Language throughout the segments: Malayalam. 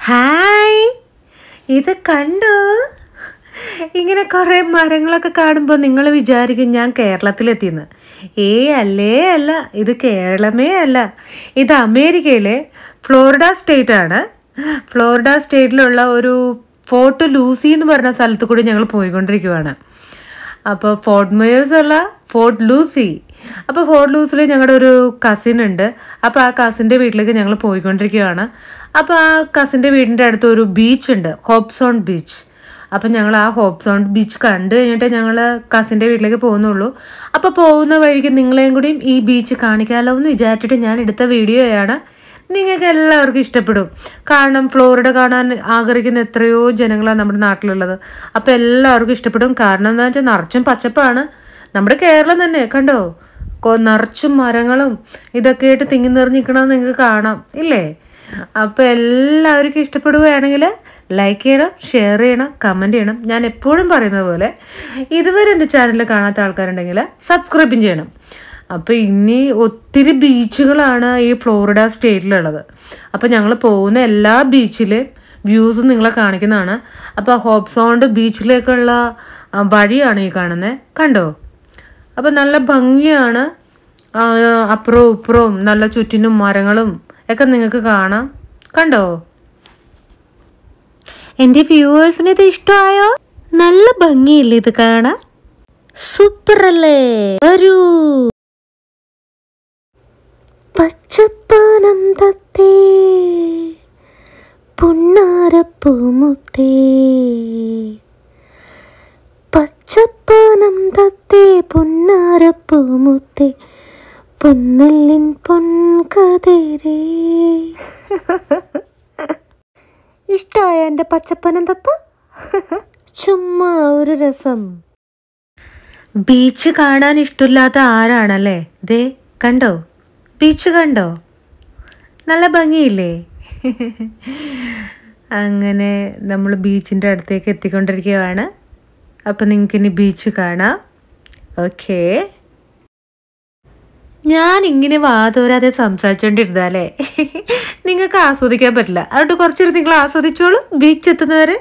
ഹായ് ഇത് കണ്ടോ ഇങ്ങനെ കുറേ മരങ്ങളൊക്കെ കാണുമ്പോൾ നിങ്ങൾ വിചാരിക്കും ഞാൻ കേരളത്തിലെത്തിയെന്ന് ഏ അല്ലേ അല്ല ഇത് കേരളമേ അല്ല ഇത് അമേരിക്കയിലെ ഫ്ലോറിഡ സ്റ്റേറ്റ് ആണ് ഫ്ലോറിഡ സ്റ്റേറ്റിലുള്ള ഒരു ഫോർട്ട് ലൂസി എന്ന് പറഞ്ഞ സ്ഥലത്ത് കൂടി ഞങ്ങൾ പോയിക്കൊണ്ടിരിക്കുവാണ് അപ്പോൾ ഫോർട്ട് മേയേഴ്സ് അല്ല ഫോർട്ട് ലൂസി അപ്പോൾ ഫോർട്ട് ലൂസിൽ ഞങ്ങളുടെ ഒരു കസിൻ ഉണ്ട് അപ്പോൾ ആ കസിൻ്റെ വീട്ടിലേക്ക് ഞങ്ങൾ പോയിക്കൊണ്ടിരിക്കുകയാണ് അപ്പോൾ ആ കസിൻ്റെ വീടിൻ്റെ അടുത്ത് ഒരു ബീച്ച് ഉണ്ട് ഹോപ്സോൺ ബീച്ച് അപ്പം ഞങ്ങൾ ആ ഹോപ്സോൺ ബീച്ച് കണ്ടു കഴിഞ്ഞിട്ട് ഞങ്ങൾ കസിൻ്റെ വീട്ടിലേക്ക് പോകുന്നുള്ളൂ അപ്പോൾ പോകുന്ന വഴിക്ക് നിങ്ങളെയും കൂടിയും ഈ ബീച്ച് കാണിക്കാമല്ലോ എന്ന് വിചാരിച്ചിട്ട് ഞാൻ എടുത്ത വീഡിയോയാണ് നിങ്ങൾക്ക് എല്ലാവർക്കും ഇഷ്ടപ്പെടും കാരണം ഫ്ലോറിഡ കാണാൻ ആഗ്രഹിക്കുന്ന എത്രയോ ജനങ്ങളാണ് നമ്മുടെ നാട്ടിലുള്ളത് അപ്പോൾ എല്ലാവർക്കും ഇഷ്ടപ്പെടും കാരണം എന്താ വെച്ചാൽ നിറച്ചും പച്ചപ്പാണ് നമ്മുടെ കേരളം തന്നെ കണ്ടോ കൊ- നിറച്ചും മരങ്ങളും ഇതൊക്കെ ആയിട്ട് തിങ്ങി നിറഞ്ഞിരിക്കണമെന്ന് നിങ്ങൾക്ക് കാണാം ഇല്ലേ അപ്പോൾ എല്ലാവർക്കും ഇഷ്ടപ്പെടുകയാണെങ്കിൽ ലൈക്ക് ചെയ്യണം ഷെയർ ചെയ്യണം കമൻറ്റ് ചെയ്യണം ഞാൻ എപ്പോഴും പറയുന്നത് പോലെ ഇതുവരെ എൻ്റെ ചാനൽ കാണാത്ത ആൾക്കാരുണ്ടെങ്കിൽ സബ്സ്ക്രൈബും ചെയ്യണം അപ്പോൾ ഇനി ഒത്തിരി ബീച്ചുകളാണ് ഈ ഫ്ലോറിഡ സ്റ്റേറ്റിലുള്ളത് അപ്പോൾ ഞങ്ങൾ പോകുന്ന എല്ലാ ബീച്ചിലെയും വ്യൂസും നിങ്ങളെ കാണിക്കുന്നതാണ് അപ്പോൾ ഹോപ്സോണ്ട് ബീച്ചിലേക്കുള്ള ആ, വഴിയാണ് ഈ കാണുന്നത് കണ്ടോ അപ്പോൾ നല്ല ഭംഗിയാണ് ആ, അപ്പുറവും ഇപ്പുറവും നല്ല ചുറ്റിനും മരങ്ങളും ഒക്കെ നിങ്ങൾക്ക് കാണാം കണ്ടോ എൻ്റെ വ്യൂവേഴ്സിന് ഇത് ഇഷ്ടമായോ നല്ല ഭംഗിയില്ലേ ഇത് കാണാൻ സൂപ്പർ അല്ലേ വരൂ പച്ചപ്പാനം തത്തേ പുന്നാരപ്പൂമുത്തേ പച്ചപ്പാനം തത്തേ പുന്നാരപ്പൂമുത്തേ പൊന്നല്ലിൻ പൊൻകതിരേ ഇഷ്ടമായ എൻ്റെ പച്ചപ്പനം തത്ത ചുമ്മാ ഒരു രസം ബീച്ച് കാണാൻ ഇഷ്ടമില്ലാത്ത ആരാണല്ലേ ദേ കണ്ടോ ബീച്ച് കണ്ടോ നല്ല ഭംഗിയില്ലേ അങ്ങനെ നമ്മൾ ബീച്ചിൻ്റെ അടുത്തേക്ക് എത്തിക്കൊണ്ടിരിക്കുകയാണ് അപ്പം നിങ്ങൾക്കിനി ബീച്ച് കാണാം ഓക്കേ ഞാൻ ഇങ്ങനെ വാതോരാതെ സംസാരിച്ചോണ്ടിരുന്നാലേ നിങ്ങൾക്ക് ആസ്വദിക്കാൻ പറ്റില്ല അതുകൊണ്ട് കുറച്ചേരം നിങ്ങൾ ആസ്വദിച്ചോളൂ ബീച്ച് എത്തുന്നവരെ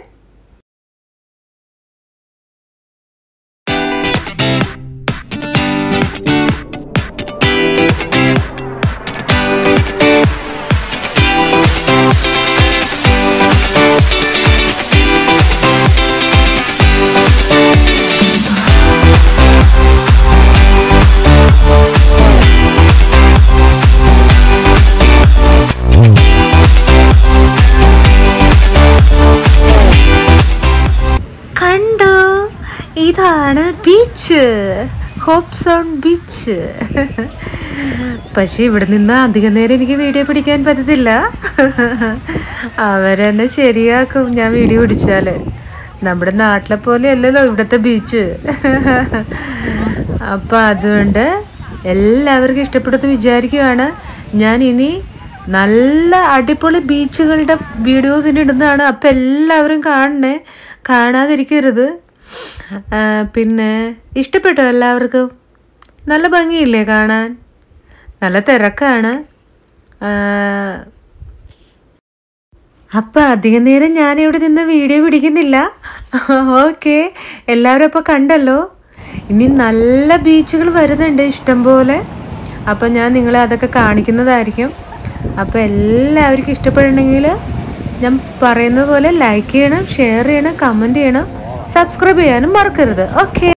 കണ്ടോ ഇതാണ് ബീച്ച് ഹോപ്സോൺ ബീച്ച് പക്ഷെ ഇവിടെ നിന്ന് അധികം നേരം എനിക്ക് വീഡിയോ പിടിക്കാൻ പറ്റത്തില്ല അവരെന്നെ ശരിയാക്കും ഞാൻ വീഡിയോ പിടിച്ചാല് നമ്മുടെ നാട്ടിലെ പോലെ അല്ലല്ലോ ഇവിടുത്തെ ബീച്ച് അപ്പം അതുകൊണ്ട് എല്ലാവർക്കും ഇഷ്ടപ്പെടുമെന്ന് വിചാരിക്കുകയാണ് ഞാൻ ഇനി നല്ല അടിപൊളി ബീച്ചുകളുടെ വീഡിയോസ് ഇനി ഇടുന്നതാണ് അപ്പം എല്ലാവരും കാണണേ കാണാതിരിക്കരുത് ആ, പിന്നെ ഇഷ്ടപ്പെട്ടോ എല്ലാവർക്കും നല്ല ഭംഗിയില്ലേ കാണാൻ നല്ല തിരക്കാണ് ആ, അപ്പം അധികം നേരം ഞാനിവിടെ നിന്ന് വീഡിയോ പിടിക്കുന്നില്ല ഓക്കെ എല്ലാവരും അപ്പോൾ കണ്ടല്ലോ ഇനി നല്ല ബീച്ചുകൾ വരുന്നുണ്ട് ഇഷ്ടംപോലെ അപ്പം ഞാൻ നിങ്ങളെ അതൊക്കെ കാണിക്കുന്നതായിരിക്കും അപ്പോൾ എല്ലാവർക്കും ഇഷ്ടപ്പെടണമെങ്കിൽ ഞാൻ പറയുന്നത് പോലെ ലൈക്ക് ചെയ്യണം ഷെയർ ചെയ്യണം കമൻറ്റ് ചെയ്യണം സബ്സ്ക്രൈബ് ചെയ്യാനും മറക്കരുത് ഓക്കെ